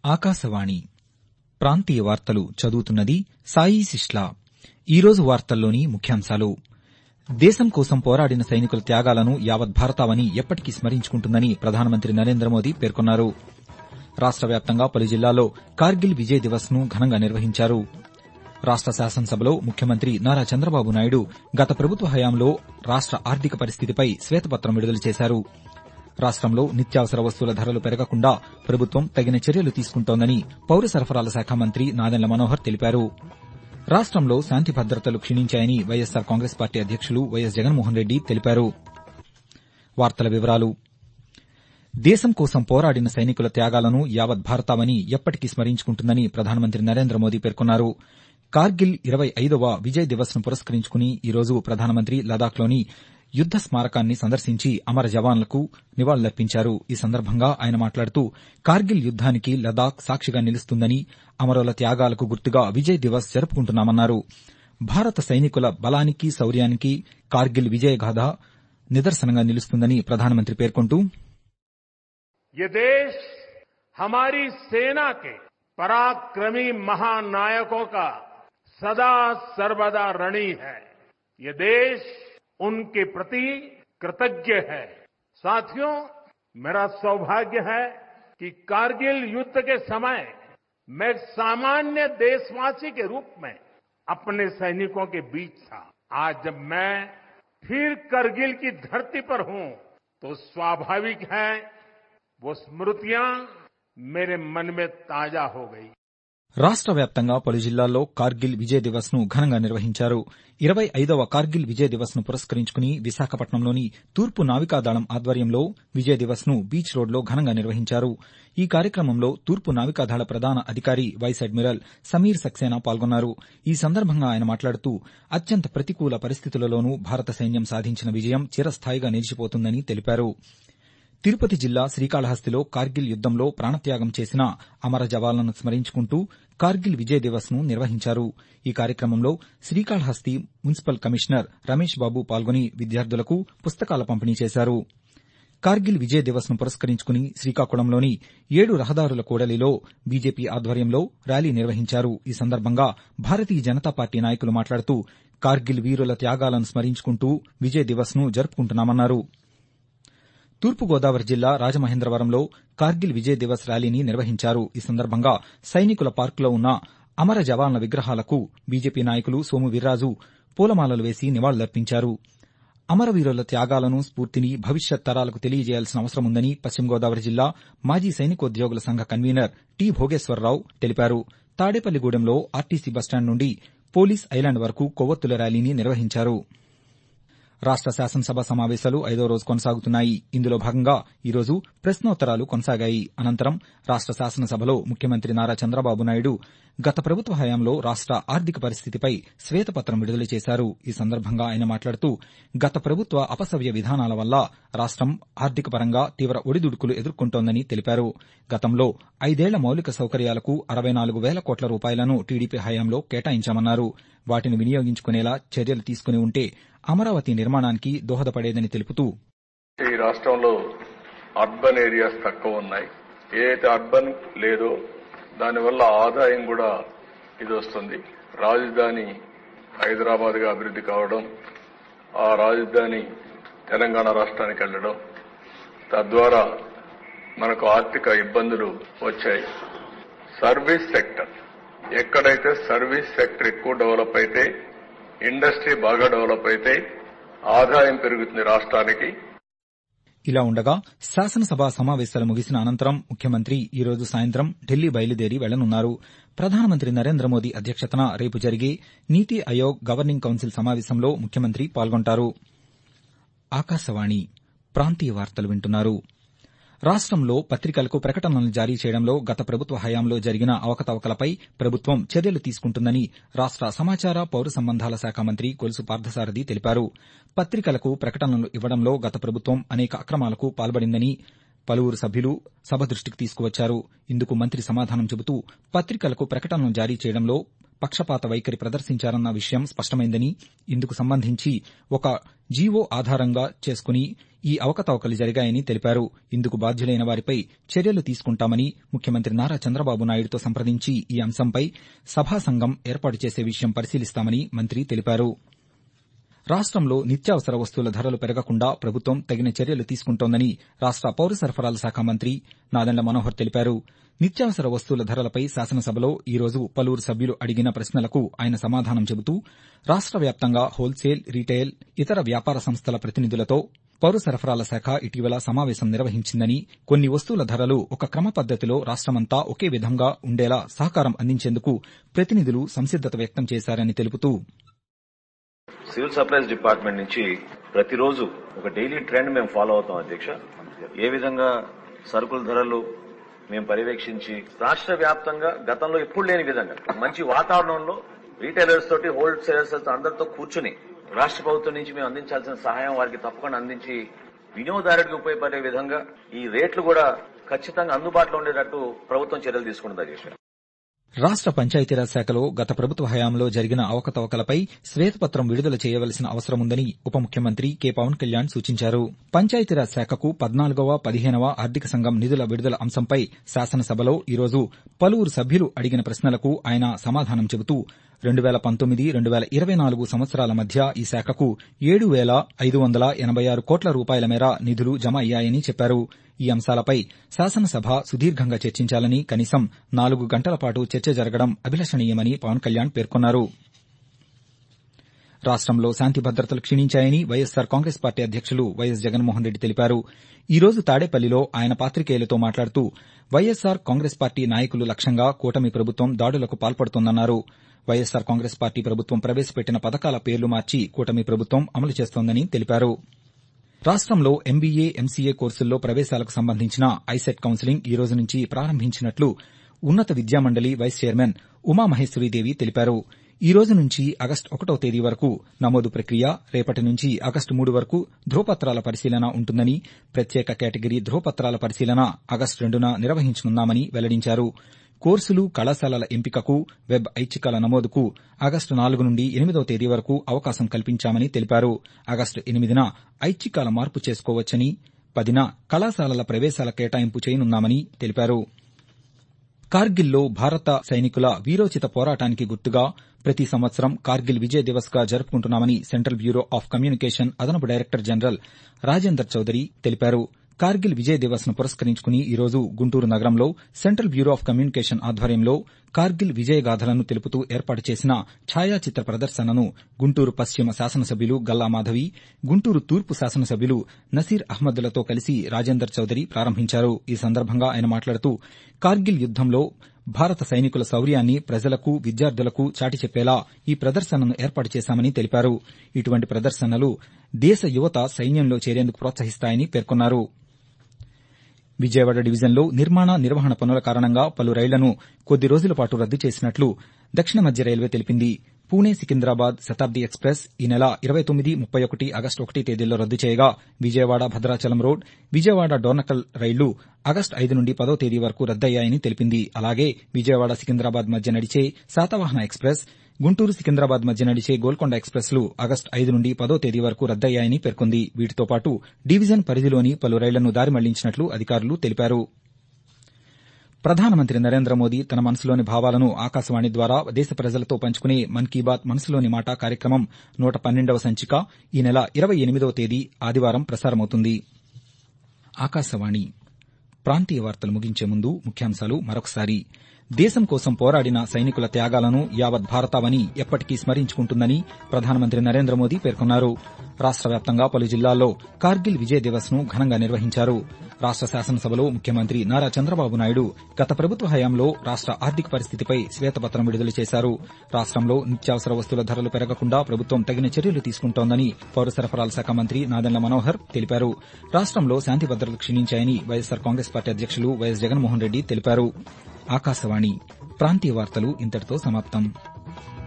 ఆకాశవాణి ప్రాంతీయ వార్తలు చదువుతున్నది సాయి సిస్లా ఈరోజు వార్తల్లోని ముఖ్యాంశాలు దేశం కోసం పోరాడిన సైనికుల త్యాగాలను యావత్ భారతావని ఎప్పటికీ స్మరించుకుంటుందని ప్రధానమంత్రి నరేంద్ర మోదీ పేర్కొన్నారు రాష్ట వ్యాప్తంగా పలు జిల్లాల్లో కార్గిల్ విజయ్ దివస్ ను ఘనంగా నిర్వహించారు రాష్ట శాసనసభలో ముఖ్యమంత్రి నారా చంద్రబాబు నాయుడు గత ప్రభుత్వ హయాంలో రాష్ట ఆర్థిక పరిస్థితిపై శ్వేతపత్రం విడుదల చేశారు రాష్టంలో నిత్యావసర వస్తువుల ధరలు పెరగకుండా ప్రభుత్వం తగిన చర్యలు తీసుకుంటోందని పౌర సరఫరాల శాఖ మంత్రి నాదెండ్ల మనోహర్ తెలిపారు రాష్టంలో శాంతి భద్రతలు క్షీణించాయని వైఎస్సార్ కాంగ్రెస్ పార్టీ అధ్యక్షులు వైఎస్ జగన్మోహన్ రెడ్డి తెలిపారు దేశం కోసం పోరాడిన సైనికుల త్యాగాలను యావత్ భారతావని ఎప్పటికీ స్మరించుకుంటుందని ప్రధానమంత్రి నరేంద్ర మోదీ పేర్కొన్నారు కార్గిల్ ఇరవై ఐదవ విజయ్ దివస్ ను పురస్కరించుకుని ఈరోజు ప్రధానమంత్రి లదాఖ్లోని యుద్ద స్మారకాన్ని సందర్శించి అమర జవాన్లకు నివాళులర్పించారు ఈ సందర్భంగా ఆయన మాట్లాడుతూ కార్గిల్ యుద్దానికి లదాఖ్ సాక్షిగా నిలుస్తుందని అమరుల త్యాగాలకు గుర్తుగా విజయ్ దివస్ జరుపుకుంటున్నామన్నారు భారత సైనికుల బలానికి శౌర్యానికి కార్గిల్ విజయగాథ నిదర్శనంగా నిలుస్తుందని ప్రధానమంత్రి పేర్కొంటూ ये देश हमारी सेना के पराक्रमी महानायकों का सदा सर्वदा ऋणी है ये देश उनके प्रति कृतज्ञ है साथियों मेरा सौभाग्य है कि कारगिल युद्ध के समय मैं एक सामान्य देशवासी के रूप में अपने सैनिकों के बीच था आज जब मैं फिर करगिल की धरती पर हूं तो स्वाभाविक है वो स्मृतियां मेरे मन में ताजा हो गई రాష్ట వ్యాప్తంగా పలు జిల్లాల్లో కార్గిల్ విజయ్ దివస్ ను ఘనంగా నిర్వహించారు ఇరవై ఐదవ కార్గిల్ విజయ్ దివస్ ను పురస్కరించుకుని విశాఖపట్నంలోని తూర్పు నావికాదళం ఆధ్వర్యంలో విజయ్ దివస్ ను బీచ్ రోడ్లో ఘనంగా నిర్వహించారు ఈ కార్యక్రమంలో తూర్పు నావికాదళ ప్రధాన అధికారి వైస్ అడ్మిరల్ సమీర్ సక్సేనా పాల్గొన్నారు ఈ సందర్భంగా ఆయన మాట్లాడుతూ అత్యంత ప్రతికూల పరిస్థితులలోనూ భారత సైన్యం సాధించిన విజయం చిరస్థాయిగా నిలిచిపోతుందని తెలిపారు తిరుపతి జిల్లా శ్రీకాళహస్తిలో కార్గిల్ యుద్దంలో ప్రాణత్యాగం చేసిన అమర జవాన్లను స్మరించుకుంటూ కార్గిల్ విజయ్ దివస్ ను నిర్వహించారు ఈ కార్యక్రమంలో శ్రీకాళహస్తి మున్సిపల్ కమిషనర్ రమేష్ బాబు పాల్గొని విద్యార్థులకు పుస్తకాల పంపిణీ చేశారు కార్గిల్ విజయ్ దివస్ ను పురస్కరించుకుని శ్రీకాకుళంలోని ఏడు రహదారుల కూడలిలో బీజేపీ ఆధ్వర్యంలో ర్యాలీ నిర్వహించారు ఈ సందర్భంగా భారతీయ జనతా పార్టీ నాయకులు మాట్లాడుతూ కార్గిల్ వీరుల త్యాగాలను స్మరించుకుంటూ విజయ్ దివస్ ను జరుపుకుంటున్నామన్నారు తూర్పుగోదావరి జిల్లా రాజమహేంద్రవరంలో కార్గిల్ విజయ్ దివస్ ర్యాలీని నిర్వహించారు ఈ సందర్భంగా సైనికుల పార్కులో ఉన్న అమర జవాన్ల విగ్రహాలకు బీజేపీ నాయకులు సోము వీర్రాజు పూలమాలలు వేసి నివాళులర్పించారు అమరవీరుల త్యాగాలను స్ఫూర్తిని భవిష్యత్ తరాలకు తెలియజేయాల్సిన అవసరం ఉందని పశ్చిమ గోదావరి జిల్లా మాజీ సైనికోద్యోగుల సంఘ కన్వీనర్ టి భోగేశ్వరరావు తెలిపారు తాడేపల్లిగూడెంలో ఆర్టీసీ బస్టాండ్ నుండి పోలీస్ ఐలాండ్ వరకు కొవ్వొత్తుల ర్యాలీని నిర్వహించారు రాష్ట శాసనసభ సమావేశాలు ఐదో రోజు కొనసాగుతున్నాయి ఇందులో భాగంగా ఈరోజు ప్రశ్నోత్తరాలు కొనసాగాయి అనంతరం రాష్ట శాసనసభలో ముఖ్యమంత్రి నారా చంద్రబాబు నాయుడు గత ప్రభుత్వ హయాంలో రాష్ట ఆర్థిక పరిస్థితిపై శ్వేతపత్రం విడుదల చేశారు ఈ సందర్భంగా ఆయన మాట్లాడుతూ గత ప్రభుత్వ అపసవ్య విధానాల వల్ల రాష్టం ఆర్థిక పరంగా తీవ్ర ఒడిదుడుకులు ఎదుర్కొంటోందని తెలిపారు గతంలో ఐదేళ్ల మౌలిక సౌకర్యాలకు అరవై నాలుగు వేల కోట్ల రూపాయలను టీడీపీ హయాంలో కేటాయించామన్నారు వాటిని వినియోగించుకునేలా చర్యలు తీసుకుని ఉంటే అమరావతి నిర్మాణానికి దోహదపడేదని తెలుపుతూ ఈ రాష్ట్రంలో అర్బన్ ఏరియాస్ తక్కువ ఉన్నాయి ఏదైతే అర్బన్ లేదో దానివల్ల ఆదాయం కూడా ఇది వస్తుంది రాజధాని హైదరాబాద్ గా అభివృద్ధి కావడం ఆ రాజధాని తెలంగాణ రాష్ట్రానికి వెళ్లడం తద్వారా మనకు ఆర్థిక ఇబ్బందులు వచ్చాయి సర్వీస్ సెక్టర్ ఎక్కడైతే సర్వీస్ సెక్టర్ ఎక్కువ డెవలప్ అయితే ఇండస్ట్రీ బాగా డెవలప్ అయితే ఆదాయం పెరుగుతుంది రాష్ట్రానికి ఇలా ఉండగా శాసనసభ సమావేశాలు ముగిసిన అనంతరం ముఖ్యమంత్రి ఈ రోజు సాయంత్రం ఢిల్లీ బయలుదేరి వెళ్లనున్నారు ప్రధానమంత్రి నరేంద్ర మోదీ అధ్యక్షతన రేపు జరిగే నీతి ఆయోగ్ గవర్నింగ్ కౌన్సిల్ సమావేశంలో ముఖ్యమంత్రి పాల్గొంటారు ఆకాశవాణి ప్రాంతీయ వార్తలు వింటున్నారు రాష్టంలో పత్రికలకు ప్రకటనలు జారీ చేయడంలో గత ప్రభుత్వ హయాంలో జరిగిన అవకతవకలపై ప్రభుత్వం చర్యలు తీసుకుంటుందని రాష్ట సమాచార పౌర సంబంధాల శాఖ మంత్రి కొలుసు పార్థసారథి తెలిపారు పత్రికలకు ప్రకటనలు ఇవ్వడంలో గత ప్రభుత్వం అనేక అక్రమాలకు పాల్పడిందని పలువురు సభ్యులు సభ దృష్టికి తీసుకువచ్చారు ఇందుకు మంత్రి సమాధానం చెబుతూ పత్రికలకు ప్రకటనలు జారీ చేయడంలో పక్షపాత వైఖరి ప్రదర్శించారన్న విషయం స్పష్టమైందని ఇందుకు సంబంధించి ఒక జీవో ఆధారంగా చేసుకుని ఈ అవకతవకలు జరిగాయని తెలిపారు ఇందుకు బాధ్యులైన వారిపై చర్యలు తీసుకుంటామని ముఖ్యమంత్రి నారా చంద్రబాబు నాయుడుతో సంప్రదించి ఈ అంశంపై సభా సంఘం ఏర్పాటు చేసే విషయం పరిశీలిస్తామని మంత్రి తెలిపారు రాష్టంలో నిత్యావసర వస్తువుల ధరలు పెరగకుండా ప్రభుత్వం తగిన చర్యలు తీసుకుంటోందని రాష్ట పౌర సరఫరాల శాఖ మంత్రి నాదెండ్ల మనోహర్ తెలిపారు నిత్యావసర వస్తువుల ధరలపై శాసనసభలో ఈ రోజు పలువురు సభ్యులు అడిగిన ప్రశ్నలకు ఆయన సమాధానం చెబుతూ రాష్ట వ్యాప్తంగా హోల్సేల్ రీటైల్ ఇతర వ్యాపార సంస్థల ప్రతినిధులతో పౌర సరఫరాల శాఖ ఇటీవల సమావేశం నిర్వహించిందని కొన్ని వస్తువుల ధరలు ఒక క్రమ పద్దతిలో రాష్టమంతా ఒకే విధంగా ఉండేలా సహకారం అందించేందుకు ప్రతినిధులు సంసిద్దత వ్యక్తం చేశారని తెలుపుతూ సివిల్ సప్లైస్ డిపార్ట్మెంట్ నుంచి ప్రతిరోజు ఒక డైలీ ట్రెండ్ మేము ఫాలో అవుతాం అధ్యక్ష ఏ విధంగా సరుకుల ధరలు మేము పర్యవేక్షించి రాష్ట్ర వ్యాప్తంగా గతంలో ఎప్పుడు లేని విధంగా మంచి వాతావరణంలో రీటైలర్స్ తోటి హోల్సేలర్స్ అందరితో కూర్చుని రాష్ట్ర ప్రభుత్వం నుంచి మేము అందించాల్సిన సహాయం వారికి తప్పకుండా అందించి వినియోగదారుడికి ఉపయోగపడే విధంగా ఈ రేట్లు కూడా ఖచ్చితంగా అందుబాటులో ఉండేటట్టు ప్రభుత్వం చర్యలు తీసుకుంటుంది అధ్యక్ష రాష్ట పంచాయతీరాజ్ శాఖలో గత ప్రభుత్వ హయాంలో జరిగిన అవకతవకలపై శ్వేతపత్రం విడుదల చేయవలసిన అవసరముందని ఉప ముఖ్యమంత్రి కె పవన్ కళ్యాణ్ సూచించారు పంచాయతీరాజ్ శాఖకు పద్నాలుగవ పదిహేనవ ఆర్థిక సంఘం నిధుల విడుదల అంశంపై శాసనసభలో ఈరోజు పలువురు సభ్యులు అడిగిన ప్రశ్నలకు ఆయన సమాధానం చెబుతూ రెండు వేల పంతొమ్మిది రెండు వేల ఇరవై నాలుగు సంవత్సరాల మధ్య ఈ శాఖకు ఏడు వేల ఐదు వందల ఎనబై ఆరు కోట్ల రూపాయల మేర నిధులు జమ అయ్యాయని చెప్పారు ఈ అంశాలపై శాసనసభ సుదీర్ఘంగా చర్చించాలని కనీసం నాలుగు గంటల పాటు చర్చ జరగడం అభిలషణీయమని పవన్ కళ్యాణ్ పేర్కొన్నారు రాష్టంలో శాంతి భద్రతలు క్షీణించాయని వైఎస్సార్ కాంగ్రెస్ పార్టీ అధ్యక్షులు వైఎస్ జగన్మోహన్ రెడ్డి తెలిపారు ఈ రోజు తాడేపల్లిలో ఆయన పాతికేయులతో మాట్లాడుతూ వైఎస్సార్ కాంగ్రెస్ పార్టీ నాయకులు లక్ష్యంగా కూటమి ప్రభుత్వం దాడులకు పాల్పడుతోందన్నారు వైఎస్సార్ కాంగ్రెస్ పార్టీ ప్రభుత్వం ప్రవేశపెట్టిన పథకాల పేర్లు మార్చి కూటమి ప్రభుత్వం అమలు చేస్తోందని తెలిపారు రాష్టంలో ఎంబీఏ ఎంసీఏ కోర్సుల్లో ప్రవేశాలకు సంబంధించిన ఐసెట్ కౌన్సిలింగ్ ఈ రోజు నుంచి ప్రారంభించినట్లు ఉన్నత విద్యామండలి వైస్ చైర్మన్ ఉమామహేశ్వరీదేవి తెలిపారు ఈ రోజు నుంచి ఆగస్టు ఒకటో తేదీ వరకు నమోదు ప్రక్రియ రేపటి నుంచి ఆగస్టు మూడు వరకు ధ్రువపత్రాల పరిశీలన ఉంటుందని ప్రత్యేక కేటగిరీ ధ్రువపత్రాల పరిశీలన ఆగస్టు రెండున నిర్వహించనున్నామని వెల్లడించారు కోర్సులు కళాశాలల ఎంపికకు వెబ్ ఐచ్ఛికాల నమోదుకు ఆగస్టు నాలుగు నుండి ఎనిమిదవ తేదీ వరకు అవకాశం కల్పించామని తెలిపారు ఆగస్టు ఎనిమిదిన ఐచ్ఛికాల మార్పు చేసుకోవచ్చని పదిన కళాశాలల ప్రవేశాల కేటాయింపు చేయనున్నామని తెలిపారు కార్గిల్లో భారత సైనికుల వీరోచిత పోరాటానికి గుర్తుగా ప్రతి సంవత్సరం కార్గిల్ విజయ్ దివస్ గా జరుపుకుంటున్నామని సెంట్రల్ బ్యూరో ఆఫ్ కమ్యూనికేషన్ అదనపు డైరెక్టర్ జనరల్ రాజేందర్ చౌదరి తెలిపారు కార్గిల్ విజయ్ దివస్ ను పురస్కరించుకుని ఈ రోజు గుంటూరు నగరంలో సెంట్రల్ బ్యూరో ఆఫ్ కమ్యూనికేషన్ ఆధ్వర్యంలో కార్గిల్ విజయ గాథలను తెలుపుతూ ఏర్పాటు చేసిన ఛాయాచిత్ర ప్రదర్శనను గుంటూరు పశ్చిమ శాసనసభ్యులు గల్లా మాధవి గుంటూరు తూర్పు శాసనసభ్యులు నసీర్ అహ్మద్లతో కలిసి రాజేందర్ చౌదరి ప్రారంభించారు ఈ సందర్భంగా ఆయన మాట్లాడుతూ కార్గిల్ యుద్దంలో భారత సైనికుల శౌర్యాన్ని ప్రజలకు విద్యార్థులకు చాటి చెప్పేలా ఈ ప్రదర్శనను ఏర్పాటు చేశామని తెలిపారు ఇటువంటి ప్రదర్శనలు దేశ యువత సైన్యంలో చేరేందుకు ప్రోత్సహిస్తాయని పేర్కొన్నారు విజయవాడ డివిజన్లో నిర్మాణ నిర్వహణ పనుల కారణంగా పలు రైళ్లను కొద్ది రోజుల పాటు రద్దు చేసినట్లు దక్షిణ మధ్య రైల్వే తెలిపింది పూణే సికింద్రాబాద్ శతాబ్ది ఎక్స్ప్రెస్ ఈ నెల ఇరవై తొమ్మిది ముప్పై ఒకటి ఆగస్టు ఒకటి తేదీల్లో రద్దు చేయగా విజయవాడ భద్రాచలం రోడ్ విజయవాడ డోర్నకల్ రైళ్లు ఆగస్టు ఐదు నుండి పదో తేదీ వరకు రద్దయ్యాయని తెలిపింది అలాగే విజయవాడ సికింద్రాబాద్ మధ్య నడిచే శాతవాహన ఎక్స్ప్రెస్ గుంటూరు సికింద్రాబాద్ మధ్య నడిచే గోల్కొండ ఎక్స్ప్రెస్ లు ఆగస్టు ఐదు నుండి పదో తేదీ వరకు రద్దయ్యాయని పేర్కొంది వీటితో పాటు డివిజన్ పరిధిలోని పలు రైళ్లను దారి మళ్లించినట్లు అధికారులు తెలిపారు ప్రధానమంత్రి నరేంద్ర మోదీ తన మనసులోని భావాలను ఆకాశవాణి ద్వారా దేశ ప్రజలతో పంచుకునే మన్ కీ బాత్ మనసులోని మాట కార్యక్రమం నూట పన్నెండవ సంచిక ఈ నెల ఇరవై ఎనిమిదవ తేదీ ఆదివారం ప్రసారమవుతుంది ఆకాశవాణి ప్రాంతీయ వార్తలు ముగించే ముందు ముఖ్యాంశాలు మరొకసారి దేశం కోసం పోరాడిన సైనికుల త్యాగాలను యావత్ భారతావని ఎప్పటికీ స్మరించుకుంటుందని ప్రధానమంత్రి నరేంద్ర మోదీ పేర్కొన్నారు రాష్ట వ్యాప్తంగా పలు జిల్లాల్లో కార్గిల్ విజయ్ దివస్ ను ఘనంగా నిర్వహించారు రాష్ట శాసనసభలో ముఖ్యమంత్రి నారా చంద్రబాబు నాయుడు గత ప్రభుత్వ హయాంలో రాష్ట ఆర్థిక పరిస్థితిపై శ్వేతపత్రం విడుదల చేశారు రాష్టంలో నిత్యావసర వస్తువుల ధరలు పెరగకుండా ప్రభుత్వం తగిన చర్యలు తీసుకుంటోందని పౌర సరఫరాల శాఖ మంత్రి నాదెండ్ల మనోహర్ తెలిపారు రాష్టంలో శాంతి భద్రతలు క్షీణించాయని వైఎస్సార్ కాంగ్రెస్ పార్టీ అధ్యక్షులు వైఎస్ జగన్మోహన్ రెడ్డి తెలిపారు ఆకాశవాణి ప్రాంతీయ వార్తలు ఇంతటితో సమాప్తం